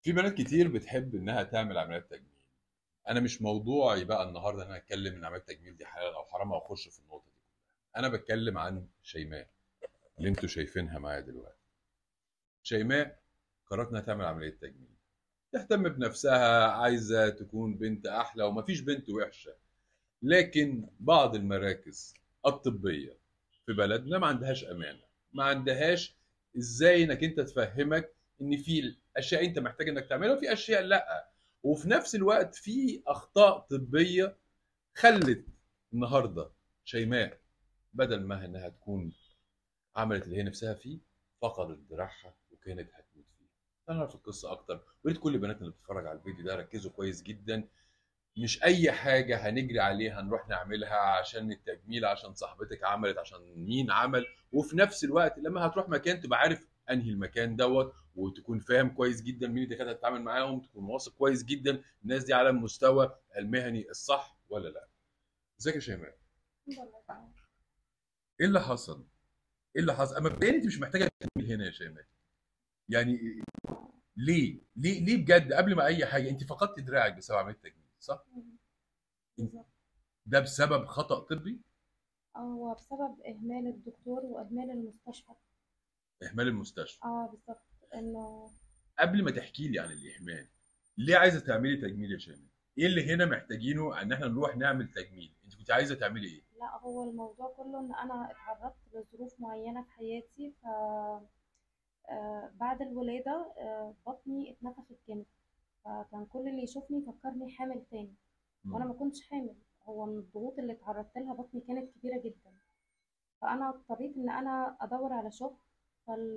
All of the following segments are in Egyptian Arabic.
في بنات كتير بتحب انها تعمل عمليات تجميل انا مش موضوعي بقى النهارده ان انا اتكلم ان عمليات التجميل دي حلال او حرام او اخش في النقطه دي انا بتكلم عن شيماء اللي انتوا شايفينها معايا دلوقتي شيماء قررت انها تعمل عمليه تجميل تهتم بنفسها عايزه تكون بنت احلى ومفيش بنت وحشه لكن بعض المراكز الطبيه في بلدنا ما عندهاش امانه ما عندهاش ازاي انك انت تفهمك ان في اشياء انت محتاج انك تعملها وفي اشياء لا وفي نفس الوقت في اخطاء طبيه خلت النهارده شيماء بدل ما انها تكون عملت اللي هي نفسها فيه فقدت دراعها وكانت هتموت فيه نعرف القصه اكتر وريت كل بناتنا اللي بتتفرج على الفيديو ده ركزوا كويس جدا مش اي حاجه هنجري عليها نروح نعملها عشان التجميل عشان صاحبتك عملت عشان مين عمل وفي نفس الوقت لما هتروح مكان تبقى عارف انهي المكان دوت وتكون فاهم كويس جدا مين الدكاتره هتتعامل معاهم تكون واثق كويس جدا الناس دي على المستوى المهني الصح ولا لا ازيك يا شيماء ايه اللي حصل ايه اللي حصل اما مبدئيا انت مش محتاجه تكمل هنا يا شيماء يعني ليه ليه ليه بجد قبل ما اي حاجه انت فقدت دراعك بسبب عمليه التجميل صح بالظبط ده بسبب خطا طبي اه هو بسبب اهمال الدكتور واهمال المستشفى اهمال المستشفى اه بالظبط انه قبل ما تحكي لي عن الاهمال ليه عايزه تعملي تجميل يا شيماء ايه اللي هنا محتاجينه ان احنا نروح نعمل تجميل انت كنت عايزه تعملي ايه لا هو الموضوع كله ان انا اتعرضت لظروف معينة في حياتي ف آه، بعد الولادة آه، بطني اتنفخت جامد فكان كل اللي يشوفني يفكرني حامل تاني وانا ما كنتش حامل هو من الضغوط اللي اتعرضت لها بطني كانت كبيرة جدا فانا اضطريت ان انا ادور على شغل فال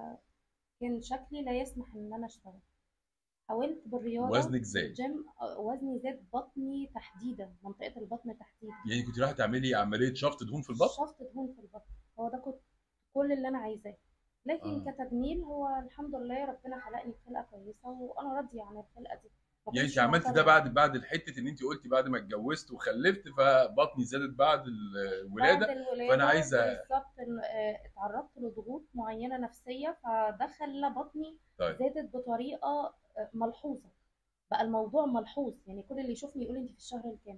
كان شكلي لا يسمح ان انا اشتغل حاولت بالرياضة وزنك زاد الجيم آه، وزني زاد بطني تحديدا منطقة البطن تحديدا يعني كنت رايحه تعملي عمليه شفط دهون في البطن شفط دهون في البطن هو ده كنت كل اللي انا عايزاه لكن آه. كتجميل هو الحمد لله ربنا خلقني بخلقة كويسة وانا راضية عن الخلقة دي ما يعني كنتش انت عملت ده معترضة. بعد بعد الحته ان انت قلتي بعد ما اتجوزت وخلفت فبطني زادت بعد الولاده بعد الولادة فأنا عايزة- بالظبط إن- آه، اتعرضت لضغوط معينة نفسية فده خلى بطني طيب زادت بطريقة آه، ملحوظة بقى الموضوع ملحوظ يعني كل اللي يشوفني يقول انت في الشهر الكام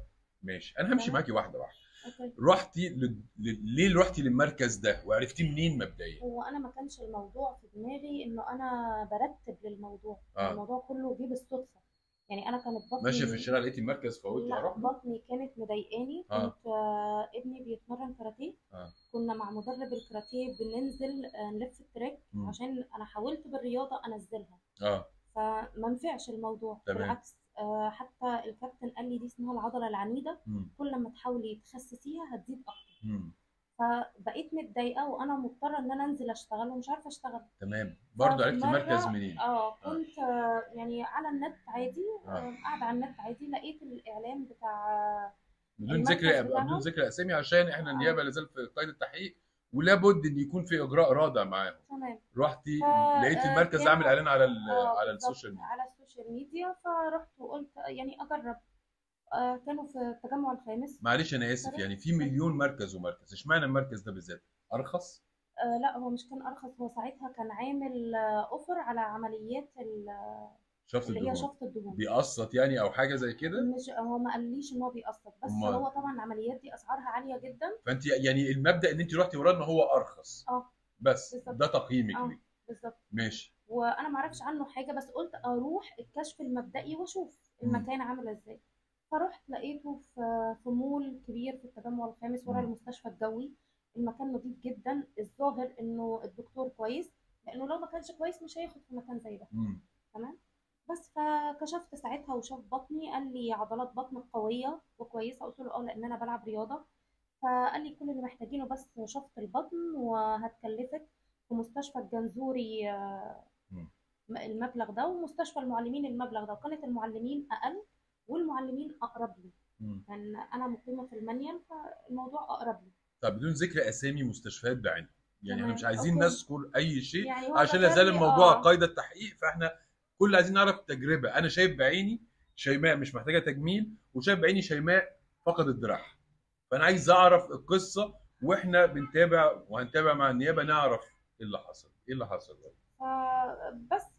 ماشي انا همشي تمام. معاكي واحده واحده اوكي رحتي ل... ل... ليه رحتي للمركز ده وعرفتيه منين مبدئيا هو انا ما كانش الموضوع في دماغي انه انا برتب للموضوع آه. الموضوع كله جه بالصدفة يعني انا كانت بطني ماشيه في الشارع لقيتي مركز فقلتي لا هروح بطني كانت مضايقاني آه. كنت آه، ابني بيتمرن كاراتيه آه. كنا مع مدرب الكاراتيه بننزل آه، نلف التراك مم. عشان انا حاولت بالرياضه انزلها اه فما نفعش الموضوع تمام. بالعكس آه، حتى الكابتن قال لي دي اسمها العضله العنيده مم. كل ما تحاولي تخسسيها هتزيد اكتر مم. فبقيت متضايقه وانا مضطره ان انا انزل اشتغل ومش عارفه اشتغل تمام برضه ففي عرفتي مرة- مركز منين اه كنت آه، يعني على النت عادي آه. آه، قاعده على النت عادي لقيت الاعلان بتاع بدون المركز ذكر بتاعهم. بدون ذكر اسامي عشان احنا آه. النيابه لا زال في قيد التحقيق ولابد ان يكون في اجراء رادع معاهم تمام رحتي ف- لقيت آه، المركز كان- عامل اعلان على ال- آه، على بالظبط، السوشيال ميديا على السوشيال ميديا فرحت وقلت يعني اجرب آه، كانوا في التجمع الخامس معلش انا اسف يعني في مليون مركز ومركز اشمعنى المركز ده بالذات ارخص آه، لا هو مش كان ارخص هو ساعتها كان عامل آه، اوفر على عمليات ال- شفط اللي هي الدهون شفط الدهون بيقسط يعني او حاجه زي كده مش هو ما قاليش ان هو بيقسط بس أمال؟ هو طبعا العمليات دي اسعارها عاليه جدا فانت يعني المبدا ان انت رحتي وراه ان هو ارخص اه بس بالظبط. ده تقييمك آه. ليه بالظبط ماشي وانا ما اعرفش عنه حاجه بس قلت اروح الكشف المبدئي واشوف مم. المكان عامل ازاي فرحت لقيته في في مول كبير في التجمع الخامس ورا مم. المستشفى الجوي المكان نظيف جدا الظاهر انه الدكتور كويس لانه لو ما كانش كويس مش هياخد في مكان زي ده مم. تمام بس فكشفت ساعتها وشاف بطني قال لي عضلات بطنك قويه وكويسه قلت له اه لان انا بلعب رياضه فقال لي كل اللي محتاجينه بس شفط البطن وهتكلفك في مستشفى الجنزوري آه، مم. المبلغ ده ومستشفى المعلمين المبلغ ده وكانت المعلمين اقل والمعلمين اقرب لي مم. لان انا مقيمه في المنيل فالموضوع اقرب لي طب بدون ذكر اسامي مستشفيات بعينها يعني احنا تمام. مش عايزين أوكي. نذكر اي شيء يعني هو عشان لا ذكر زال لي- الموضوع آه، قيد التحقيق فاحنا كل اللي عايزين نعرف التجربه انا شايف بعيني شيماء مش محتاجه تجميل وشايف بعيني شيماء فقدت دراعها فانا عايز اعرف القصه واحنا بنتابع وهنتابع مع النيابه نعرف ايه اللي حصل ايه اللي حصل ف- بس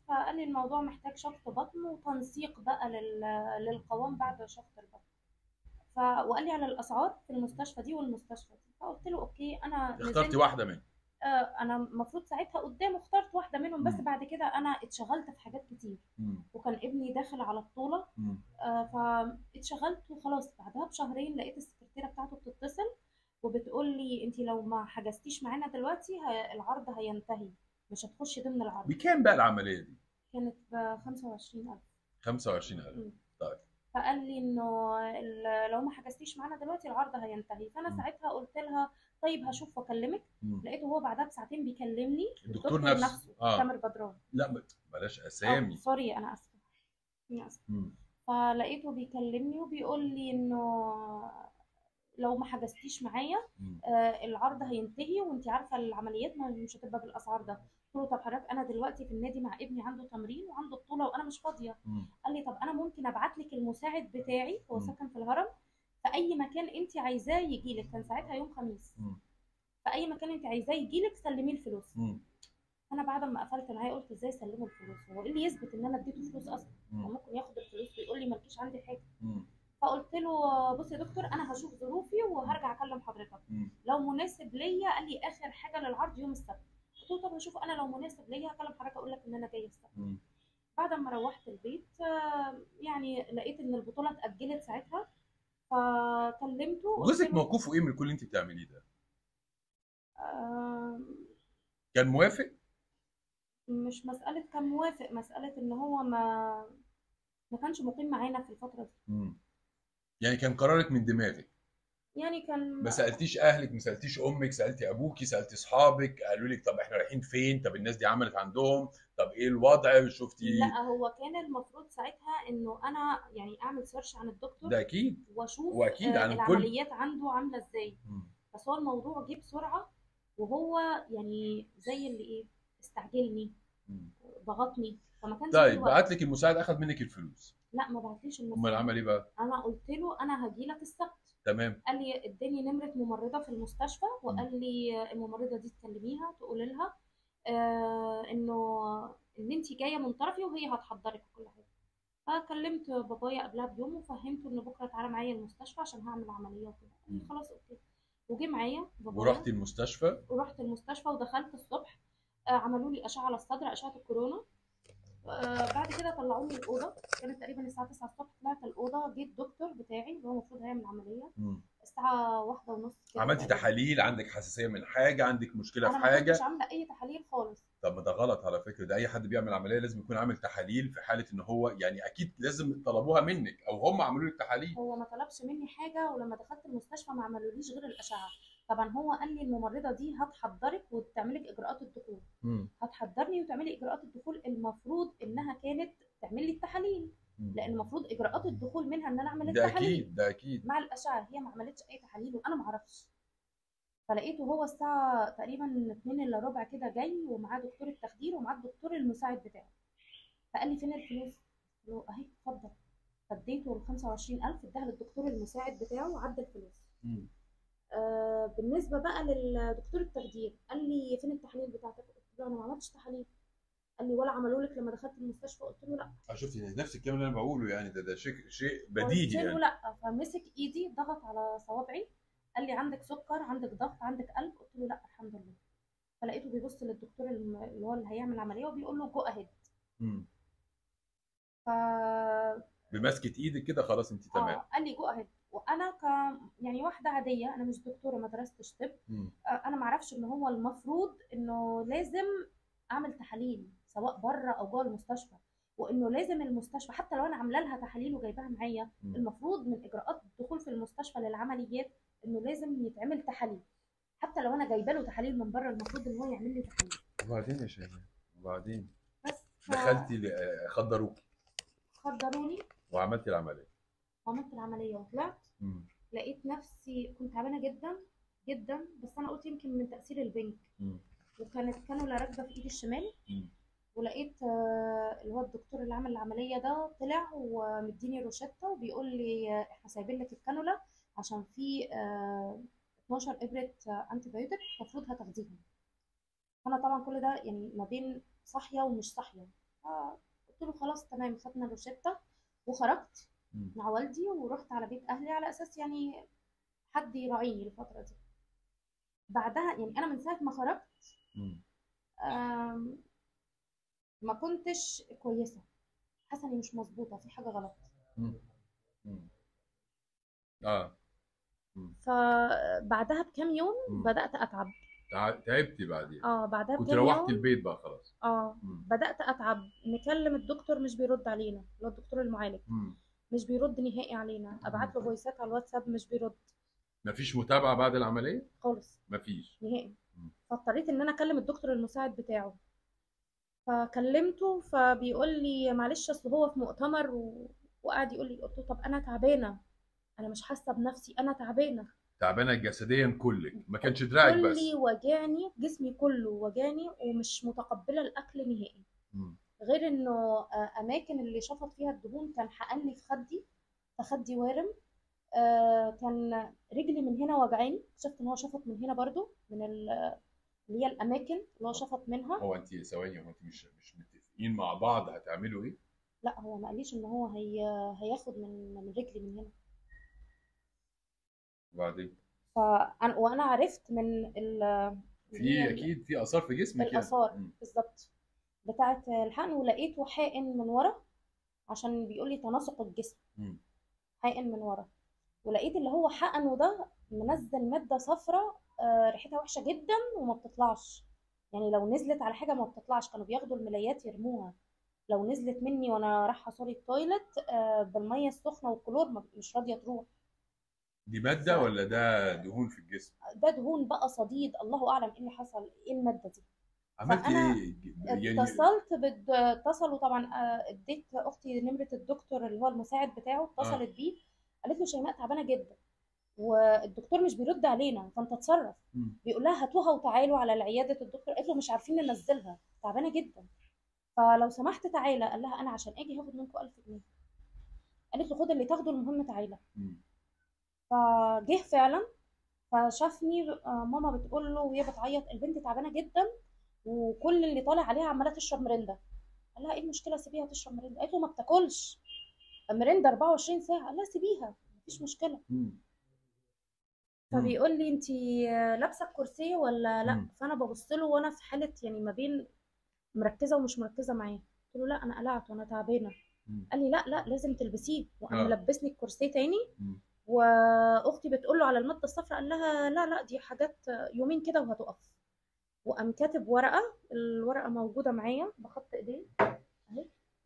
فقال لي الموضوع محتاج شفط بطن وتنسيق بقى لل... للقوام بعد شفط البطن ف... وقال لي على الاسعار في المستشفى دي والمستشفى دي فقلت له اوكي انا اخترتي نزلت واحده منهم آه انا المفروض ساعتها قدام اخترت واحده منهم بس مم. بعد كده انا اتشغلت في حاجات كتير مم. وكان ابني داخل على بطوله مم. آه فاتشغلت وخلاص بعدها بشهرين لقيت السكرتيره بتاعته بتتصل وبتقول لي انت لو ما حجزتيش معانا دلوقتي ه- العرض هينتهي مش هتخشي ضمن العرض بكام بقى العمليه دي كانت ب 25000 25000 مم. طيب فقال لي انه ال- لو ما حجزتيش معانا دلوقتي العرض هينتهي فانا مم. ساعتها قلت لها طيب هشوف واكلمك مم. لقيته هو بعدها بساعتين بيكلمني الدكتور نفسه. آه. تامر بدران لا ب- بلاش أو اسامي سوري انا اسفه انا اسفه مم. فلقيته بيكلمني وبيقول لي انه لو ما حجزتيش معايا مم. آه، العرض هينتهي وانت عارفه العمليات ما مش هتبقى بالاسعار ده قلت له طب حضرتك انا دلوقتي في النادي مع ابني عنده تمرين وعنده بطوله وانا مش فاضيه مم. قال لي طب انا ممكن ابعت لك المساعد بتاعي هو مم. ساكن في الهرم في اي مكان انت عايزاه يجي لك كان ساعتها يوم خميس مم. في اي مكان انت عايزاه يجي لك سلميه الفلوس مم. انا بعد ما قفلت معاه قلت ازاي اسلمه الفلوس هو ايه اللي يثبت ان انا اديته فلوس اصلا هو مم. ممكن ياخد الفلوس ويقول لي مالكيش عندي حاجه مم. فقلت له بص يا دكتور انا هشوف ظروفي وهرجع اكلم حضرتك مم. لو مناسب ليا قال لي اخر حاجه للعرض يوم السبت قلت له طب هشوف انا لو مناسب ليا هكلم حضرتك اقول لك ان انا جايه السبت مم. بعد ما روحت البيت آه، يعني لقيت ان البطوله اتاجلت ساعتها فكلمته قلت جوزك له، موقفه ايه من كل اللي انت بتعمليه ده؟ آه، كان موافق؟ مش مساله كان موافق مساله ان هو ما ما كانش مقيم معانا في الفتره دي مم. يعني كان قرارك من دماغك يعني كان ما سالتيش اهلك ما سالتيش امك سالتي ابوكي سالتي اصحابك قالوا لك طب احنا رايحين فين طب الناس دي عملت عندهم طب ايه الوضع شفتي لا هو كان المفروض ساعتها انه انا يعني اعمل سيرش عن الدكتور ده اكيد واشوف وأكيد آه، عن الكل. العمليات عنده عامله ازاي مم. بس هو الموضوع جه بسرعه وهو يعني زي اللي ايه استعجلني مم. ضغطني فما كانش طيب فيه وقت. بعت لك المساعد اخذ منك الفلوس لا ما بعتليش امال المساعد عمل ايه بقى انا قلت له انا هجي لك السبت تمام قال لي اداني نمره ممرضه في المستشفى وقال لي الممرضه دي تكلميها تقول لها آه انه ان انت جايه من طرفي وهي هتحضرك كل حاجه فكلمت بابايا قبلها بيوم وفهمته ان بكره تعالى معايا المستشفى عشان هعمل عمليه وكده قال لي مم. خلاص اوكي وجه معايا بابايا ورحت المستشفى ورحت المستشفى ودخلت الصبح آه، عملوا لي اشعه على الصدر اشعه الكورونا آه، بعد كده طلعوني الاوضه كانت تقريبا الساعه 9 الصبح طلعت الاوضه جه الدكتور بتاعي اللي هو المفروض هيعمل عمليه مم. الساعه واحدة ونص كده عملتي تقريباً. تحاليل عندك حساسيه من حاجه عندك مشكله انا في ما حاجه كنتش عامله اي تحاليل خالص طب ما ده غلط على فكره ده اي حد بيعمل عمليه لازم يكون عامل تحاليل في حاله ان هو يعني اكيد لازم طلبوها منك او هم عملوا لك تحاليل هو ما طلبش مني حاجه ولما دخلت المستشفى ما عملوليش غير الاشعه طبعا هو قال لي الممرضه دي هتحضرك وتعملك اجراءات الدخول مم. هتحضرني وتعملي اجراءات الدخول المفروض انها كانت تعمل لي التحاليل مم. لان المفروض اجراءات الدخول منها ان انا اعمل ده التحاليل اكيد ده اكيد مع الاشعه هي ما عملتش اي تحاليل وانا ما اعرفش فلقيته هو الساعه تقريبا 2 الا ربع كده جاي ومعاه دكتور التخدير ومعاه الدكتور المساعد بتاعه فقال لي فين الفلوس؟ قلت له اهي اتفضل فاديته ال 25000 اداها للدكتور المساعد بتاعه وعدى الفلوس مم. آه بالنسبه بقى للدكتور التخدير قال لي فين التحاليل بتاعتك؟ قلت له انا ما عملتش تحاليل قال لي ولا عملوا لك لما دخلت المستشفى قلت له لا اه شفتي نفس الكلام اللي انا بقوله يعني ده ده شيء شيء قلت بديهي له يعني لا فمسك ايدي ضغط على صوابعي قال لي عندك سكر عندك ضغط عندك قلب قلت له لا الحمد لله فلقيته بيبص للدكتور الم- اللي هو اللي هيعمل عمليه وبيقول له جو اهيد مم. ف بمسكه ايدك كده خلاص انت تمام اه قال لي جو اهيد وانا ك يعني واحده عاديه انا مش دكتوره ما درستش طب مم. آه، انا ما اعرفش ان هو المفروض انه لازم اعمل تحاليل سواء بره او جوه المستشفى وانه لازم المستشفى حتى لو انا عامله لها تحاليل وجايباها معايا مم. المفروض من اجراءات الدخول في المستشفى للعمليات انه لازم يتعمل تحاليل حتى لو انا جايبه له تحاليل من بره المفروض ان هو يعمل لي تحاليل وبعدين يا شيماء وبعدين بس ف- دخلتي ل- آه، خدروك خدروني وعملتي العمليه وعملت العمليه وطلعت مم. لقيت نفسي كنت تعبانه جدا جدا بس انا قلت يمكن من تاثير البنك مم. وكانت كانولا راكبه في ايدي الشمال مم. ولقيت آه، اللي هو الدكتور اللي عمل العمليه ده طلع ومديني روشته وبيقول لي آه، احنا سايبين لك الكانولا عشان في آه، 12 ابره انتي بايوتيك المفروض هتاخديهم انا طبعا كل ده يعني ما بين صاحيه ومش صاحيه فقلت له خلاص تمام خدنا روشتة وخرجت مم. مع والدي ورحت على بيت اهلي على اساس يعني حد يراعيني الفترة دي بعدها يعني انا من ساعة ما خرجت مم. آم، ما كنتش كويسة حاسة اني مش مظبوطة في حاجة غلط مم. مم. اه مم. فبعدها بكام يوم مم. بدأت أتعب تع- تعبتي بعدين اه بعدها كنت بكام روحتي يوم البيت بقى خلاص اه مم. بدأت أتعب نكلم الدكتور مش بيرد علينا اللي هو الدكتور المعالج مم. مش بيرد نهائي علينا ابعت له فويسات على الواتساب مش بيرد مفيش متابعة بعد العملية؟ خالص مفيش نهائي مم. فاضطريت ان انا اكلم الدكتور المساعد بتاعه فكلمته فبيقول لي معلش اصل هو في مؤتمر و... وقعد يقول لي قلت له طب انا تعبانه انا مش حاسه بنفسي انا تعبانه تعبانة جسديا كلك ما كانش دراعك بس كلي وجعني جسمي كله وجعني ومش متقبله الاكل نهائي مم. غير انه آه، اماكن اللي شفط فيها الدهون كان حقن لي في خدي فخدي وارم آه، كان رجلي من هنا وجعاني اكتشفت ان هو شفط من هنا برضو من ال- اللي هي الاماكن اللي هو شفط منها هو انت ثواني هو انت مش مش متفقين مع بعض هتعملوا ايه؟ لا هو ما قاليش ان هو هي هياخد من من رجلي من هنا وبعدين فأنا وانا عرفت من ال اللي هي في اكيد في اثار في جسمك يعني الاثار مم. بالظبط بتاعه الحقن ولقيته حائن من ورا عشان بيقول لي تناسق الجسم مم. حائن من ورا ولقيت اللي هو حقنه ده منزل ماده صفراء آه، ريحتها وحشه جدا وما بتطلعش يعني لو نزلت على حاجه ما بتطلعش كانوا بياخدوا الملايات يرموها لو نزلت مني وانا رايحه سوري التويلت آه، بالميه السخنه والكلور ما- مش راضيه تروح دي مادة ولا ده دهون في الجسم؟ ده دهون بقى صديد الله اعلم ايه اللي حصل ايه الماده دي عملتي فأنا ايه؟ يعني اتصلت بد... اتصلوا طبعا آه، اديت اختي نمره الدكتور اللي هو المساعد بتاعه اتصلت بيه قالت له شيماء تعبانه جدا والدكتور مش بيرد علينا فانت اتصرف مم. بيقول لها هاتوها وتعالوا على عياده الدكتور قالت له مش عارفين ننزلها تعبانه جدا فلو سمحت تعالى قال لها انا عشان اجي هاخد منكم 1000 جنيه قالت له خد اللي تاخده المهم تعالى مم. فجه فعلا فشافني آه، ماما بتقول له وهي بتعيط البنت تعبانه جدا وكل اللي طالع عليها عماله تشرب مريندا قال لها ايه المشكله سيبيها تشرب مريندا قالت له ما بتاكلش مريندا 24 ساعه قال لها سيبيها مفيش مشكله مم. فبيقول لي انت لابسه الكرسي ولا لا مم. فانا ببص له وانا في حاله يعني ما بين مركزه ومش مركزه معاه قلت له لا انا قلعت وانا تعبانه مم. قال لي لا لا لازم تلبسيه وقام آه. ملبسني الكرسي تاني مم. واختي بتقول له على الماده الصفراء قال لها لا لا دي حاجات يومين كده وهتقف وقام كاتب ورقه الورقه موجوده معايا بخط ايديه اهي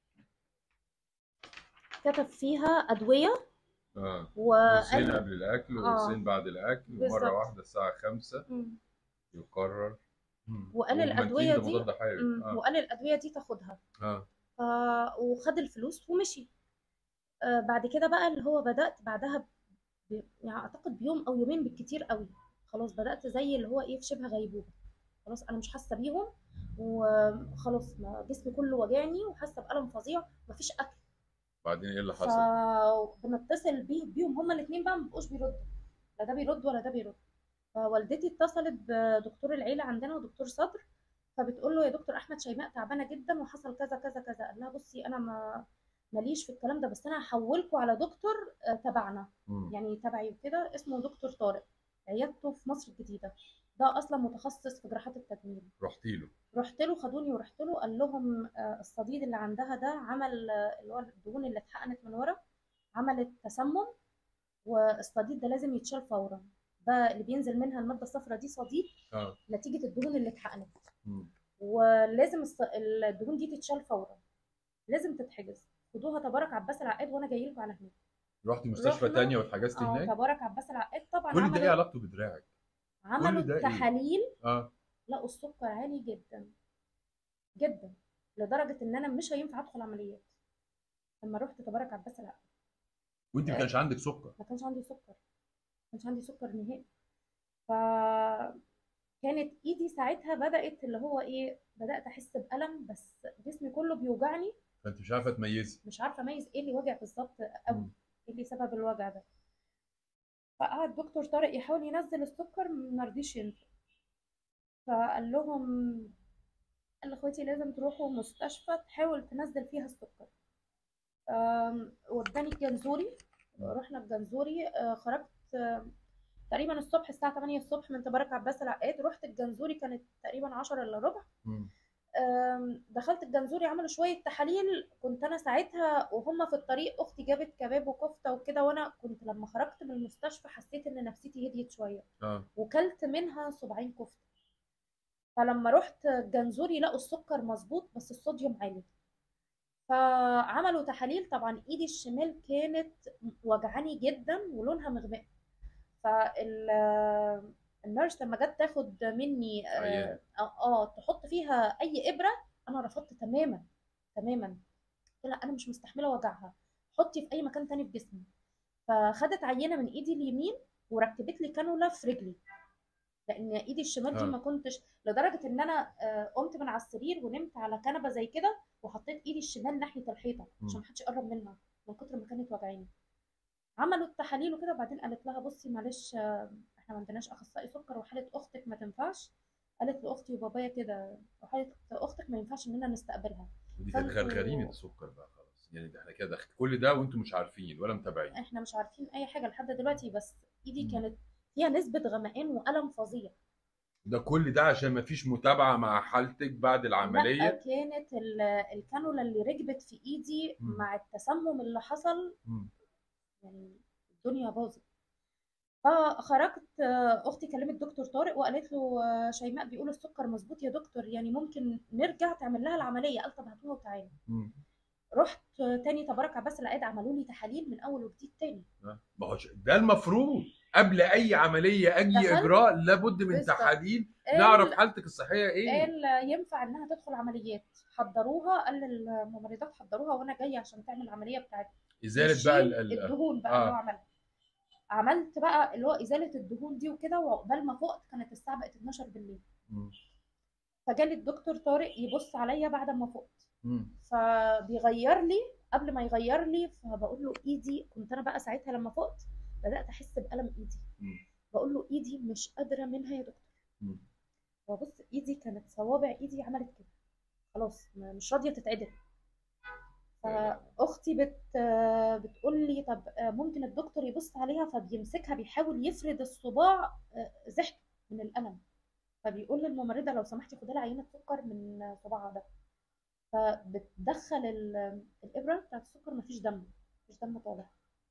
كتب فيها ادويه اه وقال قرصين قبل الاكل آه. وقرصين بعد الاكل بالظبط. ومره واحده الساعه 5 مم. يقرر مم. وقال ومنتين الأدوية ده دي- مضاد حيوي مم. اه وقال الادويه دي تاخدها اه ف... وخد الفلوس ومشي آه بعد كده بقى اللي هو بدات بعدها ب... يعني اعتقد بيوم او يومين بالكتير قوي خلاص بدات زي اللي هو ايه في شبه غيبوبه خلاص انا مش حاسه بيهم وخلاص ما- جسمي كله وجعني وحاسه بالم فظيع مفيش اكل بعدين ايه اللي حصل؟ فبنتصل بيه بيهم هما الاثنين بقى ما بقوش بيردوا لا ده بيرد ولا ده بيرد فوالدتي اتصلت بدكتور العيله عندنا ودكتور صدر فبتقول له يا دكتور احمد شيماء تعبانه جدا وحصل كذا كذا كذا قال لها بصي انا ما ماليش في الكلام ده بس انا هحولكم على دكتور آه، تبعنا مم. يعني تبعي وكده اسمه دكتور طارق عيادته في مصر الجديده ده اصلا متخصص في جراحات التجميل رحتي له رحت له خدوني ورحت له قال لهم آه، الصديد اللي عندها ده عمل آه، اللي هو الدهون اللي اتحقنت من ورا عملت تسمم والصديد ده لازم يتشال فورا ده اللي بينزل منها الماده الصفراء دي صديد اه نتيجه الدهون اللي اتحقنت مم. ولازم الص- الدهون دي تتشال فورا لازم تتحجز خدوها تبارك عباس العقاد وانا جاي لكم على هناك رحتي مستشفى رحنا- تانية واتحجزتي اه هناك؟ تبارك عباس العقاد طبعا كل ده ايه عملوا علاقته بدراعك؟ عملوا كل ده إيه؟ تحاليل اه لقوا السكر عالي جدا جدا لدرجه ان انا مش هينفع ادخل عمليات لما رحت تبارك عباس العقاد وانت ما كانش عندك سكر ما كانش عندي سكر ما كانش عندي سكر نهائي ف كانت ايدي ساعتها بدات اللي هو ايه بدات احس بالم بس جسمي كله بيوجعني فانت مش عارفه تميزي مش عارفه اميز ايه اللي وجع بالظبط قوي مم. ايه اللي سبب الوجع ده فقعد دكتور طارق يحاول ينزل السكر ما رضيش ينزل فقال لهم قال لاخواتي لازم تروحوا مستشفى تحاول تنزل فيها السكر آم، وداني الجنزوري رحنا الجنزوري آه، خرجت آه، تقريبا الصبح الساعة 8 الصبح من تبارك عباس العقاد رحت الجنزوري كانت تقريبا 10 الا ربع مم. آم، دخلت الجنزوري عملوا شوية تحاليل كنت أنا ساعتها وهم في الطريق أختي جابت كباب وكفتة وكده وأنا كنت لما خرجت من المستشفى حسيت إن نفسيتي هديت شوية اه وكلت منها صباعين كفتة فلما رحت الجنزوري لقوا السكر مظبوط بس الصوديوم عالي فعملوا تحاليل طبعا ايدي الشمال كانت وجعاني جدا ولونها مغمق فال النيرس لما جت تاخد مني عيان. اه اه تحط فيها اي ابره انا رفضت تماما تماما قلت لها انا مش مستحمله وجعها حطي في اي مكان تاني في جسمي فخدت عينه من ايدي اليمين وركبت لي كانولا في رجلي لان ايدي الشمال دي آه. ما كنتش لدرجه ان انا آه، قمت من على السرير ونمت على كنبه زي كده وحطيت ايدي الشمال ناحيه الحيطه عشان مم. محدش يقرب منها من كتر ما كانت وجعاني عملوا التحاليل وكده وبعدين قالت لها بصي معلش آه، احنا ما عندناش اخصائي سكر وحاله اختك ما تنفعش قالت لاختي وبابايا كده وحاله اختك ما ينفعش اننا نستقبلها ودي كانت فانتوا- غرغرينه السكر بقى خلاص يعني ده احنا كده داخل كل ده وانتم مش عارفين ولا متابعين احنا مش عارفين اي حاجه لحد دلوقتي بس ايدي مم. كانت فيها نسبه غمقان والم فظيع ده كل ده عشان ما فيش متابعه مع حالتك بعد لا العمليه كانت ال- الكانولا اللي ركبت في ايدي مم. مع التسمم اللي حصل مم. يعني الدنيا باظت فخرجت آه، اختي كلمت دكتور طارق وقالت له آه، شيماء بيقول السكر مظبوط يا دكتور يعني ممكن نرجع تعمل لها العمليه قال طب هاتوها وتعالى مم. رحت آه، تاني تبارك عباس العقاد عملوا لي تحاليل من اول وجديد تاني آه. ما هوش ده المفروض قبل اي عمليه اي دخلت. اجراء لابد من بالظبط. تحاليل قال- نعرف حالتك الصحيه ايه قال ينفع انها تدخل عمليات حضروها قال للممرضات حضروها وانا جايه عشان تعمل العمليه بتاعت ازاله بقى ال- تشيل ال- الدهون بقى آه. اللي هو عملها عملت بقى اللي هو ازاله الدهون دي وكده وعقبال ما فقت كانت الساعه بقت 12 بالليل مم. فجالي الدكتور طارق يبص عليا بعد ما فقت مم. فبيغير لي قبل ما يغير لي فبقول له ايدي كنت انا بقى ساعتها لما فقت بدات احس بالم ايدي مم. بقول له ايدي مش قادره منها يا دكتور مم. وبص ايدي كانت صوابع ايدي عملت كده خلاص م- مش راضيه تتعدل فاختي بت بتقول لي طب ممكن الدكتور يبص عليها فبيمسكها بيحاول يفرد الصباع زحت من الالم فبيقول للممرضه لو سمحتي خدي لها عينه سكر من صباعها ده فبتدخل ال- الابره بتاعت السكر مفيش دم مفيش دم طالع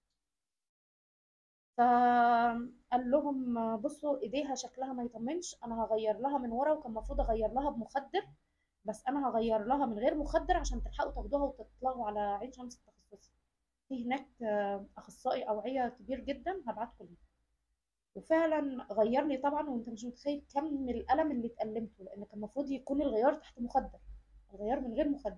فقال لهم بصوا ايديها شكلها ما يطمنش انا هغير لها من ورا وكان المفروض اغير لها بمخدر بس انا هغير لها من غير مخدر عشان تلحقوا تاخدوها وتطلعوا على عين شمس التخصصي في هناك آه، اخصائي اوعيه كبير جدا هبعتكم ليه وفعلا غير لي طبعا وانت مش متخيل كم الالم اللي اتألمته لان كان المفروض يكون الغيار تحت مخدر الغيار من غير مخدر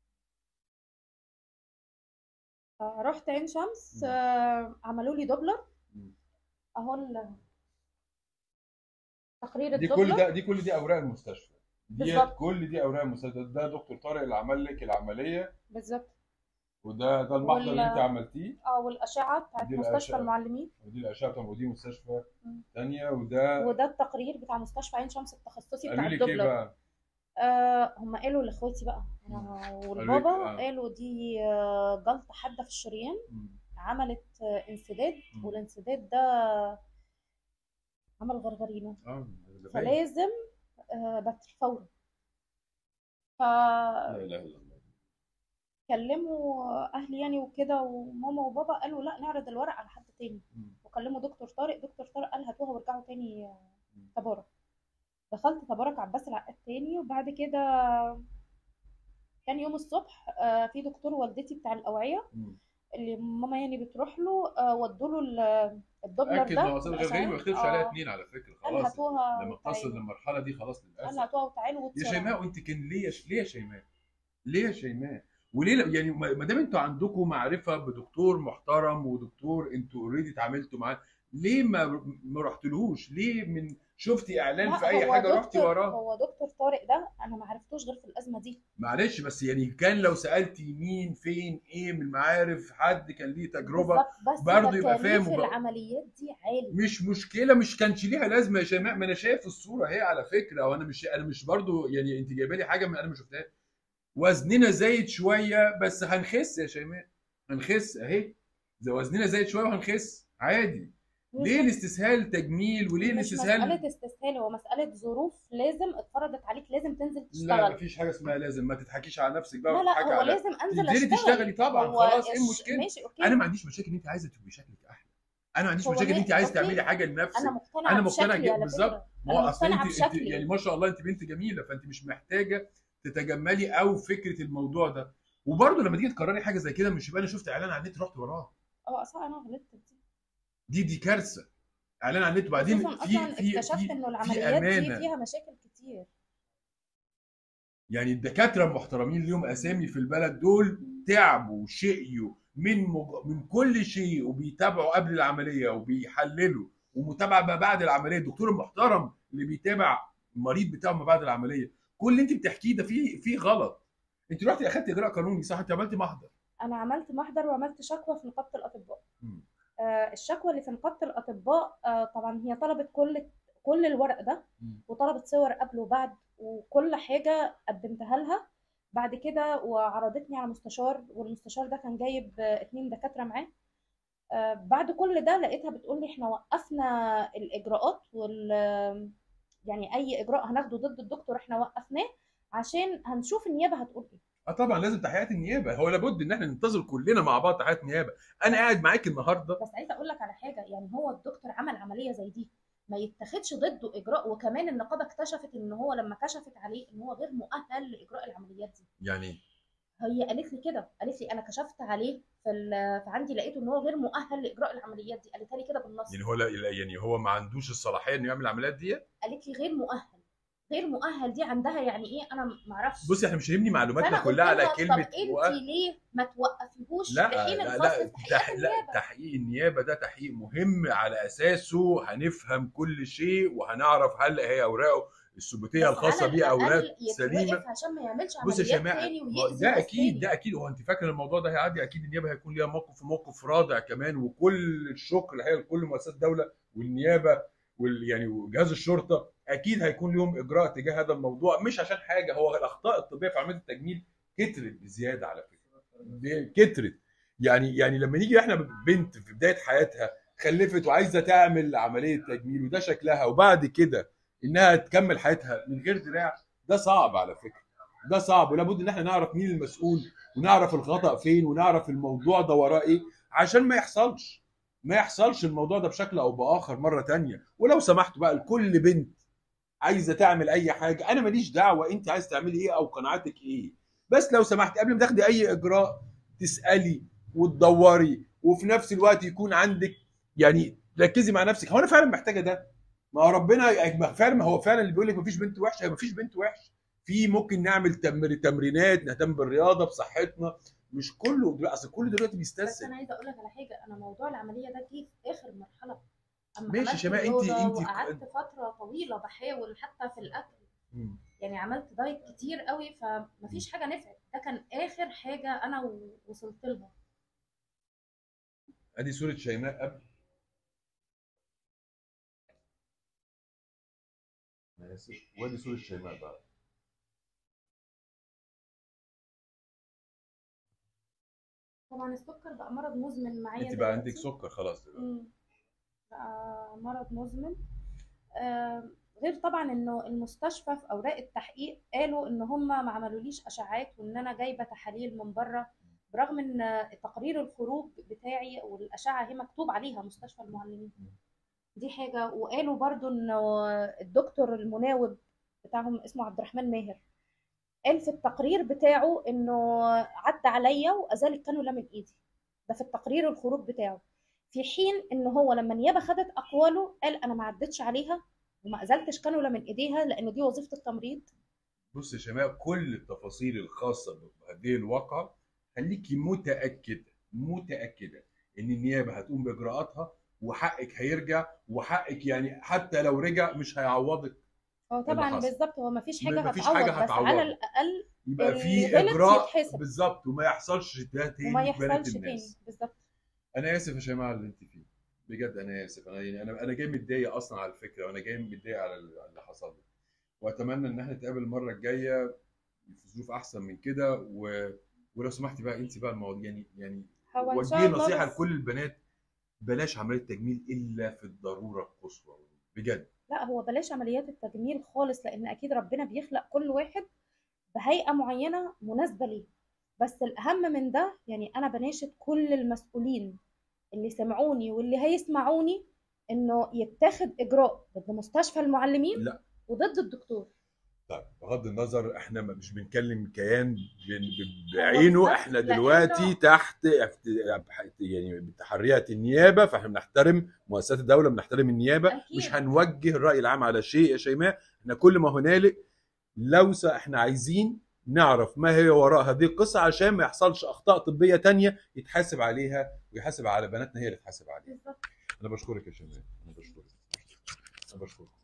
رحت عين شمس مم. آه، عملوا لي دوبلر مم. اهو ال- تقرير دي الدوبلر كل ده دي كل دي اوراق المستشفى دي بالظبط. كل دي اوراق المستشفى ده دكتور طارق اللي عمل لك العمليه بالظبط وده ده المحضر اللي وال- انت عملتيه اه والاشعه بتاعت دي مستشفى الأشعة. المعلمين ودي الاشعه بتاع ودي مستشفى مم. ثانيه وده وده التقرير بتاع مستشفى عين شمس التخصصي بتاع قالوا لك ايه الدوبلر بقى؟ آه هم قالوا لاخواتي بقى أنا والبابا آه. قالوا دي آه، جلطه حاده في الشريان مم. عملت آه، انسداد مم. والانسداد ده عمل غرغرينه اه ده باين. فلازم آه، بتر فورا لا اله الا الله فكلموا اهلي يعني وكده وماما وبابا قالوا لا نعرض الورق على حد تاني مم. وكلموا دكتور طارق دكتور طارق قال هاتوها وارجعوا تاني آه، مم. تبارك دخلت تبارك عباس العقاد تاني وبعد كده كان يوم الصبح آه، في دكتور والدتي بتاع الأوعية مم. اللي ماما يعني بتروح له آه، ودوا له ال- الدوبلر اكد ده ما وصل غير ما يختلفش عليها آه. اثنين على فكره قال خلاص هاتوها لما بتصل وتعالوا. للمرحله دي خلاص قال للاسف هاتوها وتعالوا يا وبسرعة. شيماء وانت كان ليه يا ش- ليه يا شيماء؟ ليه يا شيماء؟ وليه لا- يعني ما ما دام انتوا عندكم معرفه بدكتور محترم ودكتور انتوا اوريدي اتعاملتوا معاه ليه ما ما رحتلهوش؟ ليه من شفتي اعلان لا في اي هو حاجه رحتي دكتور وراه هو دكتور طارق ده انا ما عرفتوش غير في الازمه دي معلش بس يعني كان لو سالتي مين فين ايه من المعارف حد كان ليه تجربه بالظبط بس برضه يبقى تكاليف فاهم وبقى- العمليات دي عالي مش مشكله مش كانش ليها لازمه يا شيماء ما انا شايف الصوره اهي على فكره وانا مش انا مش برضو يعني انت جايبه لي حاجه ما انا ما شفتهاش وزننا زايد شويه بس هنخس يا شيماء هنخس اهي زي وزننا زايد شويه وهنخس عادي ليه الاستسهال تجميل وليه مش الاستسهال مسألة استسهال هو مسألة ظروف لازم اتفرضت عليك لازم تنزل لا تشتغل مفيش حاجه اسمها لازم ما تضحكيش على نفسك بقى لا لا وتضحكي هو على لازم انزل تنزلي اشتغل تشتغلي طبعا هو خلاص ايه الش- المشكله ماشي اوكي انا ما عنديش مشاكل ان انت عايزه تبقي شكلك احلى انا ما عنديش هو مشاكل ان ما- انت عايزه أوكي. تعملي حاجه لنفسك انا مقتنعة انا مقتنع بشكلي جدا على بالظبط فكرة ما هو أنا اصل مقتنعة انت انت بشكلي. يعني ما شاء الله انت بنت جميله فانت مش محتاجه تتجملي او فكره الموضوع ده وبرضه لما تيجي تقرري حاجه زي كده مش يبقى انا شفت اعلان على النت رحت وراه اه اصلا انا غلطت في دي دي دي كارثه اعلان على النت وبعدين خصوصاً في اصلا في اكتشفت في انه في العمليات دي امانه فيها مشاكل كتير يعني الدكاتره المحترمين ليهم اسامي في البلد دول تعبوا وشقيوا من مج... من كل شيء وبيتابعوا قبل العمليه وبيحللوا ومتابعه ما بعد العمليه الدكتور المحترم اللي بيتابع المريض بتاعه ما بعد العمليه كل اللي انت بتحكيه ده فيه فيه غلط انت رحتي اخدتي اجراء قانوني صح انت عملتي محضر انا عملت محضر وعملت شكوى في نقابة الاطباء مم. آه الشكوى اللي في نقابة الاطباء آه طبعا هي طلبت كل كل الورق ده مم. وطلبت صور قبل وبعد وكل حاجة قدمتها لها بعد كده وعرضتني على مستشار والمستشار ده كان جايب آه، اتنين دكاترة معاه آه، بعد كل ده لقيتها بتقول لي احنا وقفنا الإجراءات وال يعني أي إجراء هناخده ضد الدكتور احنا وقفناه عشان هنشوف النيابة هتقول ايه اه طبعا لازم تحيات النيابه هو لابد ان احنا ننتظر كلنا مع بعض تحيات نيابه انا قاعد معاك النهارده بس عايزه اقول لك على حاجه يعني هو الدكتور عمل عمليه زي دي ما يتخذش ضده اجراء وكمان النقابه اكتشفت ان هو لما كشفت عليه ان هو غير مؤهل لاجراء العمليات دي يعني هي قالت لي كده قالت لي انا كشفت عليه في ال- فعندي لقيته ان هو غير مؤهل لاجراء العمليات دي قالتها لي كده بالنص يعني هو لا لا- يعني هو ما عندوش الصلاحيه انه يعمل العمليات دي قالت لي غير مؤهل غير مؤهل دي عندها يعني ايه انا ما اعرفش بصي احنا مش هيهمني معلوماتنا فأنا قلت كلها على لها كلمه طب انت ليه ما توقفيهوش لا لحين لا الفصل لا, في تحقيقات تح... لا النيابه تحقيق النيابه ده تحقيق مهم على اساسه هنفهم كل شيء وهنعرف هل هي اوراقه الثبوتيه بس الخاصه على بيه الأقل اوراق سليمه يتوقف عشان ما يعملش بص يا عمليات شيماء تاني ما- ويأذي ده ناس اكيد تاني. ده اكيد هو انت فاكر الموضوع ده هيعدي اكيد النيابه هيكون ليها موقف في موقف رادع كمان وكل الشكر الحقيقه لكل مؤسسات الدوله والنيابه وال يعني وجهاز الشرطه اكيد هيكون لهم اجراء تجاه هذا الموضوع مش عشان حاجه هو الاخطاء الطبيه في عمليه التجميل كترت بزياده على فكره دي كترت يعني يعني لما نيجي احنا بنت في بدايه حياتها خلفت وعايزه تعمل عمليه تجميل وده شكلها وبعد كده انها تكمل حياتها من غير دراع ده صعب على فكره ده صعب ولابد ان احنا نعرف مين المسؤول ونعرف الخطا فين ونعرف الموضوع ده وراه ايه عشان ما يحصلش ما يحصلش الموضوع ده بشكل او باخر مره تانية ولو سمحتوا بقى لكل بنت عايزه تعمل اي حاجه انا ماليش دعوه انت عايز تعملي ايه او قناعتك ايه بس لو سمحت قبل ما تاخدي اي اجراء تسالي وتدوري وفي نفس الوقت يكون عندك يعني ركزي مع نفسك هو انا فعلا محتاجه ده ما هو ربنا ما فعلا ما هو فعلا اللي بيقول لك مفيش بنت وحشه هي مفيش بنت وحشه في ممكن نعمل تمر تمرينات نهتم بالرياضه بصحتنا مش كله دلوقتي اصل كله دلوقتي بس بيستسهل انا عايزه اقول لك على حاجه انا موضوع العمليه ده جه في اخر مرحله اما ماشي عملت شيماء، انت- رياضة انت- وقعدت فتره طويله بحاول حتى في الاكل مم. يعني عملت دايت كتير قوي فمفيش حاجه نفعت ده كان اخر حاجه انا و- وصلت لها ادي صوره شيماء قبل انا اسف وادي صوره شيماء بقى طبعا السكر بقى مرض مزمن معايا انت بقى دلوقتي. عندك سكر خلاص دلوقتي مم. بقى مرض مزمن آه، غير طبعا انه المستشفى في اوراق التحقيق قالوا ان هم ما عملوليش اشعاعات وان انا جايبه تحاليل من بره برغم ان تقرير الخروج بتاعي والاشعه هي مكتوب عليها مستشفى المعلمين دي حاجه وقالوا برضو انه الدكتور المناوب بتاعهم اسمه عبد الرحمن ماهر قال في التقرير بتاعه انه عدى عليا وازال الكانولا من ايدي ده في التقرير الخروج بتاعه في حين ان هو لما النيابه خدت اقواله قال انا ما عدتش عليها وما ازلتش كانولا من ايديها لان دي وظيفه التمريض بص يا شباب كل التفاصيل الخاصه بهذه الواقعه خليكي متاكده متاكده ان النيابه هتقوم باجراءاتها وحقك هيرجع وحقك يعني حتى لو رجع مش هيعوضك هو طبعا حصل. بالظبط هو مفيش حاجه مفيش هتعوض حاجة بس هتعوض. على الاقل يبقى اللي في غلط اجراء يتحاسب. بالظبط وما يحصلش ده تاني وما في بنات يحصلش تاني الناس بالظبط انا اسف يا شيماء على اللي انت فيه بجد انا اسف انا يعني انا انا جاي متضايق اصلا على الفكره وانا جاي متضايق على اللي على اللي حصل لي واتمنى ان احنا نتقابل المره الجايه في ظروف احسن من كده و... ولو سمحتي بقى انت بقى المواضيع يعني يعني هو ان شاء وجهي الله نصيحه بس- لكل البنات بلاش عمليه تجميل الا في الضروره القصوى بجد لا هو بلاش عمليات التجميل خالص لان اكيد ربنا بيخلق كل واحد بهيئه معينه مناسبه ليه بس الاهم من ده يعني انا بناشد كل المسؤولين اللي سمعوني واللي هيسمعوني انه يتاخد اجراء ضد مستشفى المعلمين لا. وضد الدكتور طيب بغض النظر احنا مش بنتكلم كيان ب- ب- هو بعينه بالظبط احنا لأنه- دلوقتي تحت افت- يعني تحريات النيابه فاحنا بنحترم مؤسسات الدوله بنحترم النيابه أكيد. مش هنوجه الراي العام على شيء يا شيماء احنا كل ما هنالك لوسه احنا عايزين نعرف ما هي وراء هذه القصه عشان ما يحصلش اخطاء طبيه تانية يتحاسب عليها ويحاسب على بناتنا هي اللي تتحاسب عليها بالظبط انا بشكرك يا شيماء انا بشكرك انا بشكرك